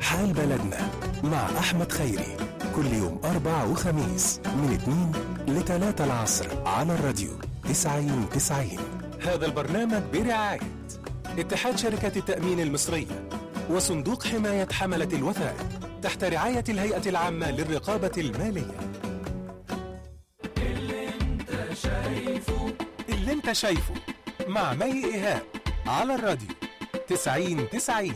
حال بلدنا مع أحمد خيري كل يوم أربع وخميس من 2 ل 3 العصر على الراديو 90 90 هذا البرنامج برعاية اتحاد شركة التأمين المصرية وصندوق حماية حملة الوثائق تحت رعاية الهيئة العامة للرقابة المالية اللي انت شايفه مع مي إيهاب على الراديو 90 90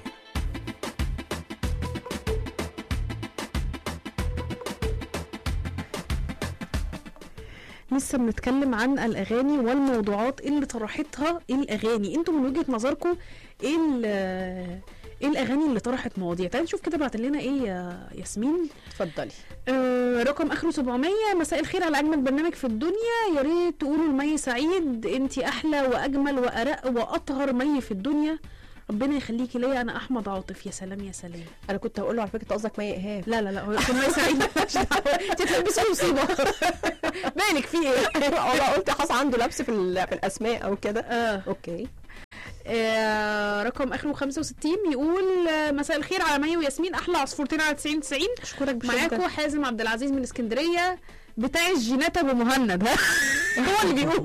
لسه بنتكلم عن الاغاني والموضوعات اللي طرحتها الاغاني انتوا من وجهه نظركم ايه ال- ايه الاغاني اللي طرحت مواضيع تعالي نشوف كده بعت لنا ايه يا ياسمين اتفضلي آه رقم اخره 700 مساء الخير على اجمل برنامج في الدنيا يا ريت تقولوا لمي سعيد انتي احلى واجمل وارق واطهر مي في الدنيا ربنا يخليكي ليا انا احمد عاطف يا سلام يا سلام انا كنت هقول له على فكره أنت قصدك مي ايهاب لا لا لا هو كان مي سعيد مالكش دعوة. انت تلبسي مصيبه مالك في ايه والله قلت حصل عنده لبس في, ال- في الاسماء او كده اه اوكي آه، رقم اخره 65 يقول آه، مساء الخير على مي وياسمين احلى عصفورتين على 90 90 اشكرك معاكم حازم عبد العزيز من اسكندريه بتاع الجينات ابو مهند ها هو اللي بيقول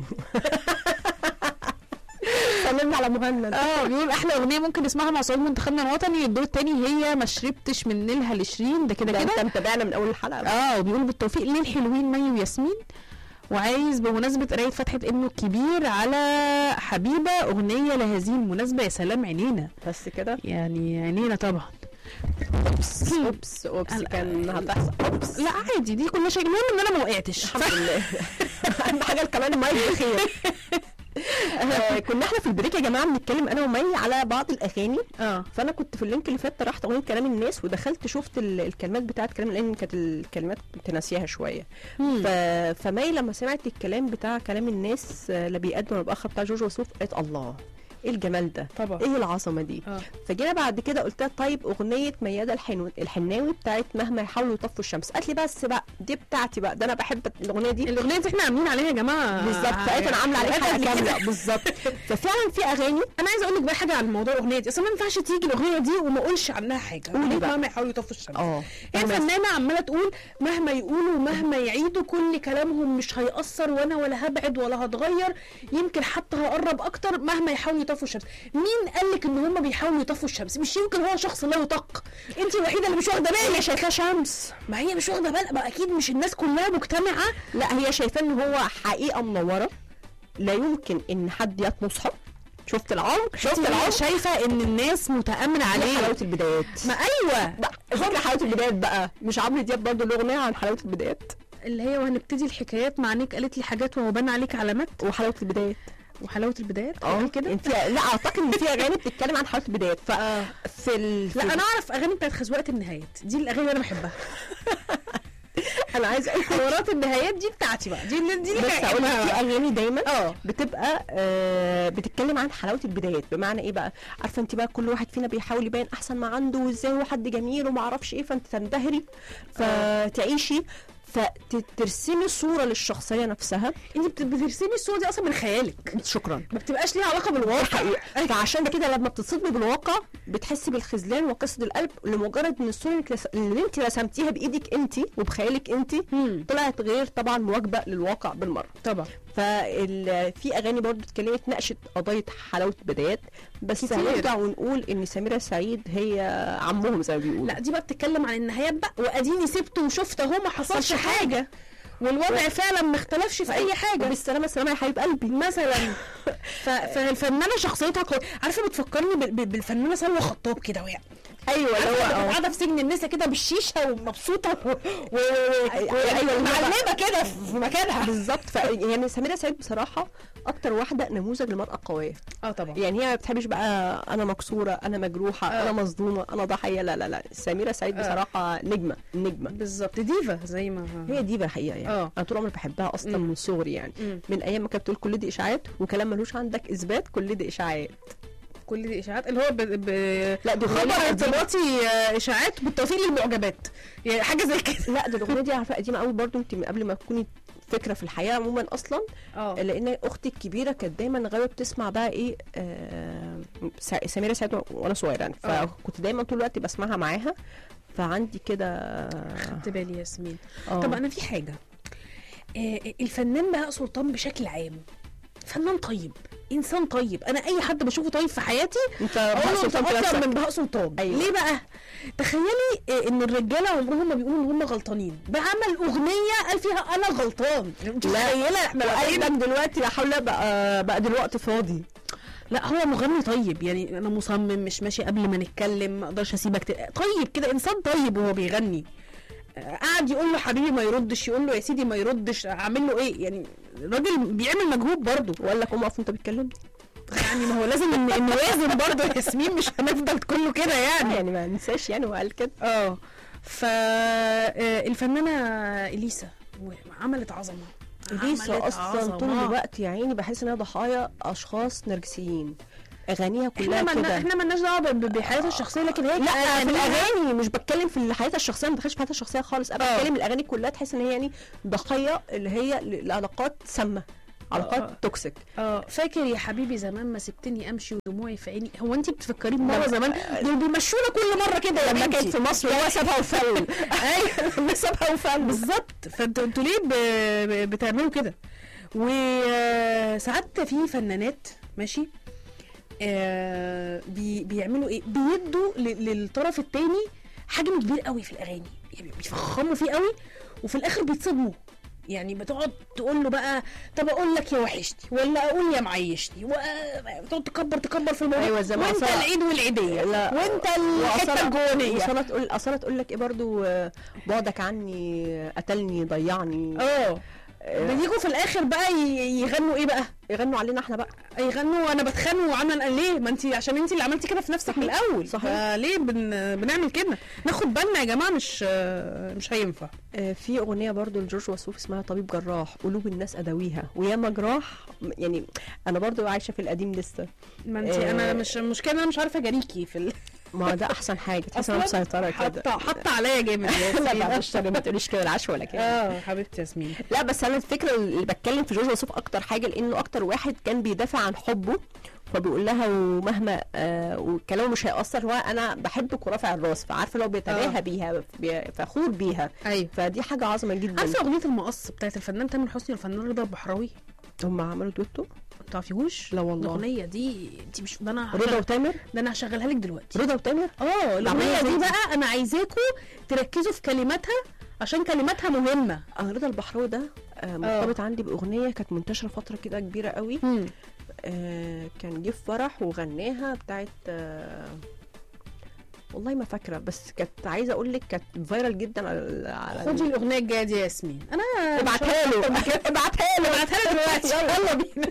سلمنا على مهند اه بيقول احلى اغنيه ممكن نسمعها مع صعود منتخبنا الوطني الدور الثاني هي ما شربتش من نيلها لشيرين ده كده ده كده انت متابعنا من اول الحلقه بقى. اه وبيقول بالتوفيق للحلوين مي وياسمين وعايز بمناسبة قراية فتحة ابنه الكبير على حبيبة أغنية لهذه المناسبة يا سلام عينينا بس كده يعني عينينا طبعا اوبس اوبس اوبس لا، كان هتحصل اوبس لا عادي دي كلها شيء المهم ان انا ما وقعتش الحمد لله اهم حاجه كمان المايك بخير آه، كنا احنا في البريك يا جماعه بنتكلم انا ومي على بعض الاغاني اه فانا كنت في اللينك اللي فات طرحت اغنيه كلام الناس ودخلت شفت ال- الكلمات بتاعت كلام لان كانت الكلمات كنت ناسياها شويه ف... فمي لما سمعت الكلام بتاع كلام الناس آه، لا بيقدم ولا بأخر بتاع جورج وسوف قالت الله ايه الجمال ده طبعا ايه العظمه دي اه فجينا بعد كده قلت لها طيب اغنيه ميادة الحنو... الحناوي بتاعت مهما يحاولوا يطفوا الشمس قالت لي بس بقى دي بتاعتي بقى ده انا بحب الاغنيه دي الاغنيه دي احنا عاملين عليها يا جماعه بالظبط فقالت انا عامله عليها حلقات حلقه قبل كده. كامله بالظبط ففعلا في اغاني انا عايزه اقول لك بقى حاجه عن موضوع الاغنيه دي اصلا ما ينفعش تيجي الاغنيه دي وما اقولش عنها حاجه قولي أغنية بقى. مهما يحاولوا يطفوا الشمس اه هي مهما الفنانة عمالة تقول مهما يقولوا مهما يعيدوا كل كلامهم مش هيأثر وانا ولا هبعد ولا هتغير يمكن حتى هقرب اكتر مهما يحاولوا يطفوا الشمس مين قال لك ان هم بيحاولوا يطفوا الشمس مش يمكن هو شخص لا يطق انت الوحيدة اللي مش واخدة بالك شايفاه شمس ما هي مش واخدة بالك ما اكيد مش الناس كلها مجتمعة لا هي شايفاه ان هو حقيقه منوره لا يمكن ان حد يطمسها شفت العمق شفت هي العمق شايفة ان الناس متأمنة عليه عليه حلاوه البدايات ما ايوه لا فكرة حلاوه البدايات بقى مش عمرو دياب برضه له اغنيه عن حلاوه البدايات اللي هي وهنبتدي الحكايات مع نيك قالت لي حاجات وهو بان عليك علامات وحلاوه البدايات وحلاوة البدايات اه قال كده انت لا اعتقد ان في اغاني بتتكلم عن حلاوه البدايات ف في ال... في لا ال- انا اعرف اغاني بتاعت خزوقة النهايات دي الاغاني اللي انا بحبها انا عايزه اقول حوارات النهايات دي بتاعتي بقى دي اللي دي اللي بس كان- اقول لك في اغاني دايما اه بتبقى آه بتتكلم عن حلاوه البدايات بمعنى ايه بقى عارفه انت بقى كل واحد فينا بيحاول يبين احسن ما عنده وازاي هو حد جميل وما اعرفش ايه فانت تنبهري فتعيشي فترسمي صوره للشخصيه نفسها انت بت- بترسمي الصوره دي اصلا من خيالك شكرا ما بتبقاش ليها علاقه بالواقع حقيقة فعشان كده لما بتتصدمي بالواقع بتحسي بالخذلان وقسد القلب لمجرد ان الصوره اللي كلاس- اللي انت رسمتيها بايدك انت وبخيالك انت مم. طلعت غير طبعا مواكبه للواقع بالمره طبعا ففي اغاني برضو اتكلمت ناقشت قضيه حلاوه بدايات بس كتير. هنرجع ونقول ان سميره سعيد هي عمهم زي ما بيقولوا لا دي بقى بتتكلم عن النهايات بقى واديني سبته وشفت اهو ما حصلش حاجه والوضع فعلا ما اختلفش في اي حاجه بالسلامه سلامه يا حبيب قلبي مثلا ف... فالفنانه شخصيتها قوية عارفه بتفكرني بال- بال- بالفنانه سلوى خطاب كده وهي ايوه اللي هو عارفة اه. قاعده في سجن النساء كده بالشيشه ومبسوطه و... و... أيوة، معلمه كده في مكانها بالظبط ف يعني سميره سعيد بصراحه اكتر واحده نموذج للمراه القويه اه طبعا يعني هي ما بتحبش بقى انا مكسوره انا مجروحه آه. انا مصدومه انا ضحيه لا لا لا سميره سعيد آه. بصراحه نجمه نجمه بالظبط ديفا زي ما هي دي بقى حقيقه يعني آه. انا طول عمري بحبها اصلا مم. من صغري يعني مم. من ايام ما كانت بتقول كل دي اشاعات وكلام ملوش عندك اثبات كل دي اشاعات كل دي اشاعات اللي هو ب... ب... لا دي خبر أغنية قديمة. ارتباطي آه، اشاعات بالتوفيق للمعجبات يعني حاجه زي كده لا دي الاغنيه دي عارفه قديمه قوي برضو انت من قبل ما تكوني فكره في الحياه عموما اصلا اه لان اختي الكبيره كانت دايما غاويه بتسمع بقى ايه آه سا- سميره سعد وانا صغيره يعني آه. فكنت دايما طول الوقت بسمعها معاها فعندي كده خدت بالي ياسمين آه. طب انا في حاجه آه، الفنان بهاء سلطان بشكل عام فنان طيب انسان طيب انا اي حد بشوفه طيب في حياتي انت اقول بهاء له انت سلطان في اكتر نفسك. من بهاء سلطان أيوة. ليه بقى تخيلي آه، ان الرجاله عمرهم ما بيقولوا ان هم غلطانين بعمل اغنيه قال فيها انا غلطان انت متخيله احنا وقال واقفين- لك دلوقتي لا حول بقى بقى دلوقتي فاضي لا هو مغني طيب يعني انا مصمم مش ماشي قبل ما نتكلم ما اقدرش اسيبك ت... طيب كده انسان طيب وهو بيغني آه، قعد يقول له حبيبي ما يردش يقول له يا سيدي ما يردش اعمل له ايه يعني الراجل بيعمل مجهود برضه وقال لك قوم اقف انت بتكلمني يعني ما هو لازم إن- نوازن برضه يا ياسمين مش هنفضل كله كده يعني يعني ما ننساش يعني وقال كده اه فالفنانه اليسا عملت عظمه اليسا عملت اصلا طول عظمة. الوقت يا عيني بحس انها ضحايا اشخاص نرجسيين اغانيها كلها احنا من كده احنا مالناش دعوه ب- ب- بحياتها الشخصيه لكن هي لا في كأغانيها- الاغاني مش بتكلم في حياتها الشخصيه ما بدخلش في حياتها الشخصيه خالص انا آه. بتكلم الاغاني كلها تحس ان هي يعني ضحيه اللي هي ل- لعلاقات سامه آه. علاقات توكسيك اه فاكر يا حبيبي زمان ما سبتني امشي ودموعي في عيني هو انت بتفكري بمره لما- زمان دول بيمشونا كل مره كده يا لما بنتي. كانت في مصر هو سابها وفل ايوه لما سابها وفل بالظبط فانتوا انتوا ليه ب... ب- بتعملوا كده وساعات في فنانات ماشي آه بي... بيعملوا ايه بيدوا ل... للطرف التاني حجم كبير قوي في الاغاني يعني بيفخموا فيه قوي وفي الاخر بيتصدموا يعني بتقعد تقول له بقى طب اقول لك يا وحشتي ولا اقول يا معيشتي وتقعد تكبر تكبر في الموضوع أيوة، زي ما وانت أصالة- العيد والعيديه لا. وانت الحته الجوانيه اصلا تقول اصلا تقول لك ايه برضو آه، بعدك عني قتلني ضيعني اه آه، بيجوا في الاخر بقى ي- يغنوا ايه بقى يغنوا علينا احنا بقى يغنوا انا بتخانق وعمل ليه ما انت عشان انت اللي عملتي كده في نفسك من الاول صحيح. ليه بن... بنعمل كده ناخد بالنا يا جماعه مش مش هينفع آه، في اغنيه برضو لجورج وسوف اسمها طبيب جراح قلوب الناس اداويها وياما جراح م- يعني انا برضو عايشه في القديم لسه ما انت آه. انا مش المشكله انا مش عارفه اجاريكي في ال... ما ده احسن حاجه تحس انها أصلاً مسيطره كده حاطه حاطه عليا جامد يا لا ياسمين. بعد الشر ما تقوليش كده العشوه ولا كده اه حبيبتي ياسمين لا بس انا الفكره اللي بتكلم في جورج وسوف اكتر حاجه لانه اكتر واحد كان بيدافع عن حبه فبيقول لها ومهما آه وكلامه مش هيأثر هو انا بحبك ورافع الراس فعارفه لو بيتباهى آه. بيها بي- فخور بيها ايوه فدي حاجه عظمه جدا عارفه اغنيه المقص بتاعت الفنان تامر حسني والفنان رضا البحراوي هم عملوا دويتو ما تعرفيهوش لا والله. الاغنيه دي انت مش ده انا رضا هشغل- وتامر ده انا هشغلها لك دلوقتي رضا وتامر اه الاغنيه عملية دي زي دي. بقى انا عايزاكم تركزوا في كلماتها عشان كلماتها مهمه انا رضا البحراوي ده آه مرتبط عندي باغنيه كانت منتشره فتره كده كبيره قوي آه كان جه في فرح وغناها بتاعت آه والله ما فاكره بس كانت عايزه اقول لك كانت فايرال جدا على على خدي الاغنيه الجايه دي يا ياسمين انا ابعتها له ابعتها له ابعتها لي دلوقتي يلا بينا